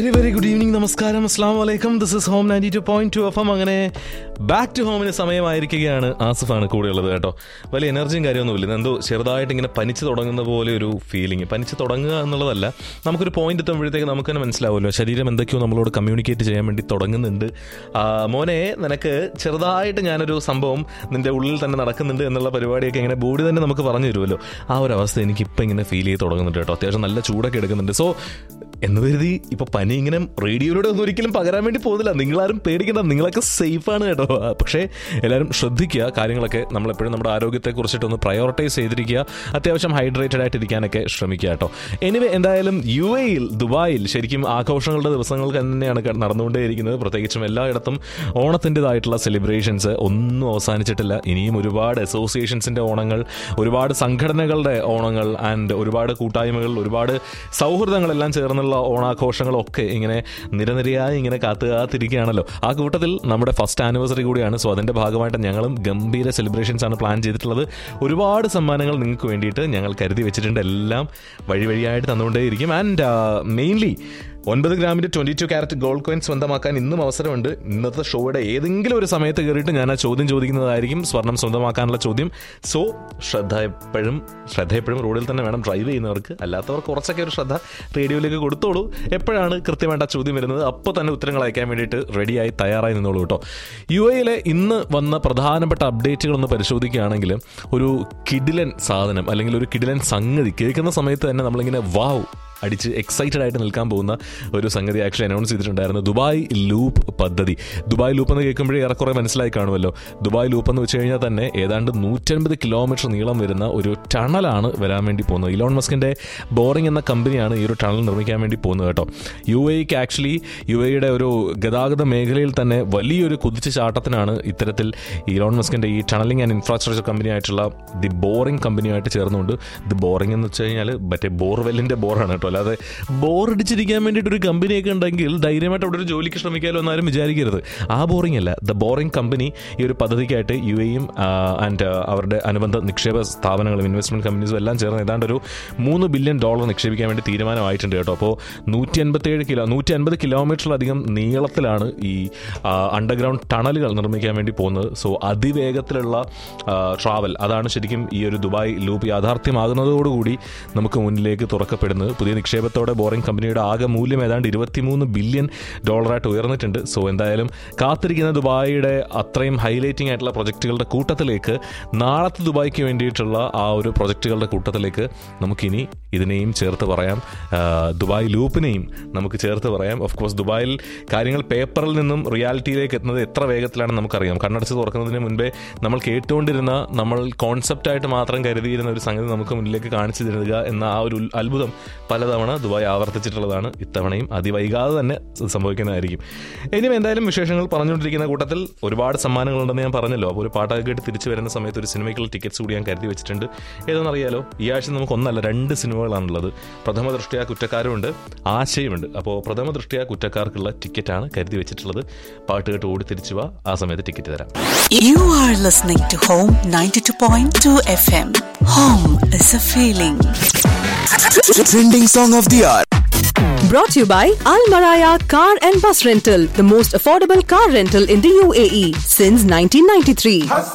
Very very good evening നമസ്കാരം അസ്ലാം വലൈക്കും this is home ninety two point two F M അങ്ങനെ back to ഹോമിന് സമയമായിരിക്കുകയാണ് ആസിഫാണ് കൂടെയുള്ളത് കേട്ടോ വലിയ എനർജിയും കാര്യമൊന്നുമില്ല ഇത് എന്തോ ചെറുതായിട്ട് ഇങ്ങനെ പനിച്ച് തുടങ്ങുന്ന പോലെ ഒരു ഫീലിംഗ് പനിച്ച് തുടങ്ങുക എന്നുള്ളതല്ല നമുക്കൊരു പോയിന്റ് എത്തുമ്പോഴത്തേക്ക് നമുക്ക് തന്നെ മനസ്സിലാവുമല്ലോ ശരീരം എന്തൊക്കെയോ നമ്മളോട് കമ്മ്യൂണിക്കേറ്റ് ചെയ്യാൻ വേണ്ടി തുടങ്ങുന്നുണ്ട് ആ, മോനെ നിനക്ക് ചെറുതായിട്ട് ഞാനൊരു സംഭവം നിന്റെ ഉള്ളിൽ തന്നെ നടക്കുന്നുണ്ട് എന്നുള്ള പരിപാടിയൊക്കെ ഇങ്ങനെ ബോഡി തന്നെ നമുക്ക് പറഞ്ഞു തരുമല്ലോ ആ ഒരു അവസ്ഥ എനിക്ക് ഇപ്പം ഇങ്ങനെ ഫീൽ ചെയ്ത് തുടങ്ങുന്നുണ്ട് കേട്ടോ അത്യാവശ്യം നല്ല ചൂടൊക്കെ എടുക്കുന്നുണ്ട് സോ എന്ന് കരുതി ഇപ്പൊ പനി ഇങ്ങനെ റേഡിയോയിലൂടെ ഒന്നും ഒരിക്കലും പകരാൻ വേണ്ടി പോകുന്നില്ല നിങ്ങളാരും പേടിക്കണ്ട നിങ്ങളൊക്കെ സേഫാണ് കേട്ടോ പക്ഷേ എല്ലാവരും ശ്രദ്ധിക്കുക കാര്യങ്ങളൊക്കെ നമ്മളെപ്പോഴും നമ്മുടെ ആരോഗ്യത്തെ കുറിച്ചിട്ടൊന്ന് പ്രയോറിറ്റൈസ് ചെയ്തിരിക്കുക അത്യാവശ്യം ഹൈഡ്രേറ്റഡ് ആയിട്ട് ഇരിക്കാനൊക്കെ ശ്രമിക്കുക കേട്ടോ എനിവേ എന്തായാലും യു എയിൽ ദുബായിൽ ശരിക്കും ആഘോഷങ്ങളുടെ ദിവസങ്ങൾ തന്നെയാണ് ക- നടന്നുകൊണ്ടേയിരിക്കുന്നത് പ്രത്യേകിച്ചും എല്ലായിടത്തും ഓണത്തിൻ്റെതായിട്ടുള്ള സെലിബ്രേഷൻസ് ഒന്നും അവസാനിച്ചിട്ടില്ല ഇനിയും ഒരുപാട് അസോസിയേഷൻസിൻ്റെ ഓണങ്ങൾ ഒരുപാട് സംഘടനകളുടെ ഓണങ്ങൾ ആൻഡ് ഒരുപാട് കൂട്ടായ്മകൾ ഒരുപാട് സൗഹൃദങ്ങളെല്ലാം ചേർന്നുള്ള ഓണാഘോഷങ്ങളൊക്കെ ഇങ്ങനെ നിരനിരയായി ഇങ്ങനെ കാത്തു കാത്തിരിക്കുകയാണല്ലോ ആ കൂട്ടത്തിൽ നമ്മുടെ ഫസ്റ്റ് ആനിവേഴ്സറി കൂടിയാണ് സോ അതിൻ്റെ ഭാഗമായിട്ട് ഞങ്ങളും ഗംഭീര സെലിബ്രേഷൻസ് ആണ് പ്ലാൻ ചെയ്തിട്ടുള്ളത് ഒരുപാട് സമ്മാനങ്ങൾ നിങ്ങൾക്ക് വേണ്ടിയിട്ട് ഞങ്ങൾ കരുതി വെച്ചിട്ടുണ്ട് എല്ലാം വഴി വഴിയായിട്ട് തന്നുകൊണ്ടേയിരിക്കും ആൻഡ് മെയിൻലി ഒൻപത് ഗ്രാമിന്റെ twenty two carat gold coin സ്വന്തമാക്കാൻ ഇന്നും അവസരമുണ്ട് ഇന്നത്തെ ഷോയുടെ ഏതെങ്കിലും ഒരു സമയത്ത് കയറിയിട്ട് ഞാൻ ആ ചോദ്യം ചോദിക്കുന്നതായിരിക്കും സ്വർണം സ്വന്തമാക്കാനുള്ള ചോദ്യം സോ ശ്രദ്ധ എപ്പോഴും ശ്രദ്ധ എപ്പോഴും റോഡിൽ തന്നെ വേണം ഡ്രൈവ് ചെയ്യുന്നവർക്ക് അല്ലാത്തവർക്ക് കുറച്ചൊക്കെ ഒരു ശ്രദ്ധ റേഡിയോയിലേക്ക് കൊടുത്തോളൂ എപ്പോഴാണ് കൃത്യമായിട്ട് ആ ചോദ്യം വരുന്നത് അപ്പോൾ തന്നെ ഉത്തരങ്ങൾ അയക്കാൻ വേണ്ടിയിട്ട് റെഡിയായി തയ്യാറായി നിന്നോളൂ കേട്ടോ യു എയിലെ ഇന്ന് വന്ന പ്രധാനപ്പെട്ട അപ്ഡേറ്റുകൾ ഒന്ന് പരിശോധിക്കുകയാണെങ്കിൽ ഒരു കിഡിലൻ സാധനം അല്ലെങ്കിൽ ഒരു കിഡിലൻ സംഗതി കേൾക്കുന്ന സമയത്ത് തന്നെ നമ്മളിങ്ങനെ വാവ് അടിച്ച് എക്സൈറ്റഡ് ആയിട്ട് നിൽക്കാൻ പോകുന്ന ഒരു സംഗതി ആക്ച്വലി അനൗൺസ് ചെയ്തിട്ടുണ്ടായിരുന്നു ദുബായ് ലൂപ്പ് പദ്ധതി ദുബായ് ലൂപ്പ് എന്ന് കേൾക്കുമ്പോഴേ ഏറെക്കുറെ മനസ്സിലായി കാണുമല്ലോ ദുബായ് ലൂപ്പ് എന്ന് വെച്ച് കഴിഞ്ഞാൽ തന്നെ ഏതാണ്ട് നൂറ്റൻപത് കിലോമീറ്റർ നീളം വരുന്ന ഒരു ടണലാണ് വരാൻ വേണ്ടി പോകുന്നത് ഇലോൺ മസ്കിന്റെ ബോറിംഗ് എന്ന കമ്പനിയാണ് ഈ ഒരു ടണൽ നിർമ്മിക്കാൻ വേണ്ടി പോകുന്നത് കേട്ടോ യു എക്ക് ആക്ച്വലി യു എയുടെ ഒരു ഗതാഗത മേഖലയിൽ തന്നെ വലിയൊരു കുതിച്ചു ചാട്ടത്തിനാണ് ഇത്തരത്തിൽ ഇലോൺ മസ്കിന്റെ ഈ ടണലിംഗ് ആൻഡ് ഇൻഫ്രാസ്ട്രക്ചർ കമ്പനിയായിട്ടുള്ള ദി ബോറിംഗ് കമ്പനിയായിട്ട് ചേർന്നുകൊണ്ട് ദി ബോറിംഗ് എന്ന് വെച്ച് കഴിഞ്ഞാൽ മറ്റേ ബോർവെല്ലിന്റെ ബോറാണ് കേട്ടോ അല്ലാതെ ബോറടിച്ചിരിക്കാൻ വേണ്ടിയിട്ട് ഒരു കമ്പനിയൊക്കെ ഉണ്ടെങ്കിൽ ധൈര്യമായിട്ട് അവിടെ ഒരു ജോലിക്ക് ശ്രമിക്കാമല്ലോ എന്നാരും വിചാരിക്കരുത് ആ ബോറിംഗ് അല്ല ദ ബോറിംഗ് കമ്പനി ഈ ഒരു പദ്ധതിക്കായിട്ട് യു എയും ആൻഡ് അവരുടെ അനുബന്ധ നിക്ഷേപ സ്ഥാപനങ്ങളും ഇൻവെസ്റ്റ്മെന്റ് കമ്പനീസും എല്ലാം ചേർന്ന് ഏതാണ്ട് ഒരു മൂന്ന് ബില്യൺ ഡോളർ നിക്ഷേപിക്കാൻ വേണ്ടി തീരുമാനമായിട്ടുണ്ട് കേട്ടോ അപ്പോൾ നൂറ്റി അൻപത്തേഴ് കിലോ നൂറ്റി അൻപത് കിലോമീറ്ററിലധികം നീളത്തിലാണ് ഈ അണ്ടർഗ്രൗണ്ട് ടണലുകൾ നിർമ്മിക്കാൻ വേണ്ടി പോകുന്നത് സോ അതിവേഗത്തിലുള്ള ട്രാവൽ അതാണ് ശരിക്കും ഈ ഒരു ദുബായ് ലൂപ്പ് യാഥാർത്ഥ്യമാകുന്നതോടുകൂടി നമുക്ക് മുന്നിലേക്ക് തുറക്കപ്പെടുന്നത് പുതിയ നിക്ഷേപത്തോടെ ബോറിംഗ് കമ്പനിയുടെ ആകെ മൂല്യം ഏതാണ്ട് ഇരുപത്തിമൂന്ന് ബില്യൺ ഡോളറായിട്ട് ഉയർന്നിട്ടുണ്ട് സോ എന്തായാലും കാത്തിരിക്കുന്ന ദുബായിയുടെ അത്രയും ഹൈലൈറ്റിംഗ് ആയിട്ടുള്ള പ്രൊജക്റ്റുകളുടെ കൂട്ടത്തിലേക്ക് നാളത്തെ ദുബായ്ക്ക് വേണ്ടിയിട്ടുള്ള ആ ഒരു പ്രൊജക്റ്റുകളുടെ കൂട്ടത്തിലേക്ക് നമുക്കിനി ഇതിനെയും ചേർത്ത് പറയാം ആ, ദുബായ് ലൂപ്പിനെയും നമുക്ക് ചേർത്ത് പറയാം ഓഫ് കോഴ്സ് ദുബായിൽ കാര്യങ്ങൾ പേപ്പറിൽ നിന്നും റിയാലിറ്റിയിലേക്ക് എത്തുന്നത് എത്ര വേഗത്തിലാണെന്ന് നമുക്കറിയാം കണ്ണടച്ച് തുറക്കുന്നതിന് മുൻപേ നമ്മൾ കേട്ടുകൊണ്ടിരുന്ന നമ്മൾ കോൺസെപ്റ്റായിട്ട് മാത്രം കരുതിയിരുന്ന ഒരു സംഗതി നമുക്ക് മുന്നിലേക്ക് കാണിച്ചു തരിക എന്ന ആ ഒരു ഉൽ- അത്ഭുതം പലതവണ ദുബായ് ആവർത്തിച്ചിട്ടുള്ളതാണ് ഇത്തവണയും അതിവൈകാതെ തന്നെ ഇത് സംഭവിക്കുന്നതായിരിക്കും ഇനിയും എന്തായാലും വിശേഷങ്ങൾ പറഞ്ഞുകൊണ്ടിരിക്കുന്ന കൂട്ടത്തിൽ ഒരുപാട് സമ്മാനങ്ങളുണ്ടെന്ന് ഞാൻ പറഞ്ഞല്ലോ അപ്പോൾ ഒരു പാട്ടൊക്കെ കേട്ട് തിരിച്ചു വരുന്ന സമയത്ത് ഒരു സിനിമയ്ക്കുള്ള ടിക്കറ്റ്സ് കൂടി ഞാൻ കരുതി വെച്ചിട്ടുണ്ട് ഏതെന്നറിയാലോ ഈ ആഴ്ച നമുക്ക് ഒന്നല്ല രണ്ട് സിനിമകളാണുള്ളത് പ്രഥമ ദൃഷ്ടിയ കുറ്റക്കാരുമുണ്ട് ആശയമുണ്ട് അപ്പോൾ പ്രഥമ ദൃഷ്ടിയ കുറ്റക്കാർക്കുള്ള ടിക്കറ്റാണ് കരുതി വെച്ചിട്ടുള്ളത് പാട്ട് കേട്ട് ഓടി തിരിച്ചു വാ ആ സമയത്ത് ടിക്കറ്റ് തരാം You are listening to Home 92.2 FM. Home is a feeling. Trending song of the hour. Brought to you by Al Maraya Car and Bus Rental, the most affordable car rental in the UAE since 1993.